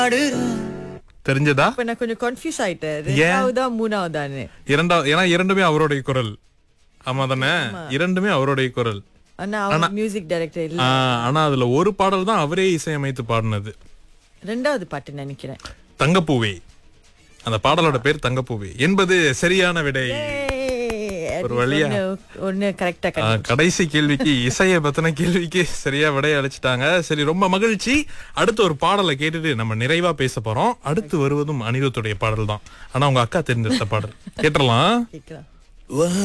தெரிஞ்சதா இப்ப நான் கொஞ்சம் கன்ஃபியூஸ் ஆயிட்டேன் ரெண்டாவதா மூணாவதான்னு இரண்டாவது ஏன்னா இரண்டுமே அவருடைய குரல் ஆமா தானே இரண்டுமே அவருடைய குரல் ஆனா அவர் மியூசிக் டைரக்டர் இல்ல ஆ, ஆனா அதுல ஒரு பாடல் தான் அவரே இசையமைத்து பாடினது ரெண்டாவது பாட்டு நினைக்கிறேன் தங்கப்பூவே அந்த பாடலோட பேர் தங்கப்பூவே என்பது சரியான விடை ஒரு வழியா. ஒண்ணு- ஒண்ணு கரெக்டா ஆ, கடைசி கேள்விக்கு இசைய பத்தின கேள்விக்கு சரியா விடை அளிச்சிட்டாங்க சரி ரொம்ப மகிழ்ச்சி அடுத்து ஒரு பாடலை கேட்டுட்டு நம்ம நிறைவா பேச போறோம் அடுத்து வருவதும் அனிருத்துடைய பாடல் தான் ஆனா உங்க அக்கா தெரிஞ்செடுத்த பாடல் கேட்டலாம் கேட்கலாம்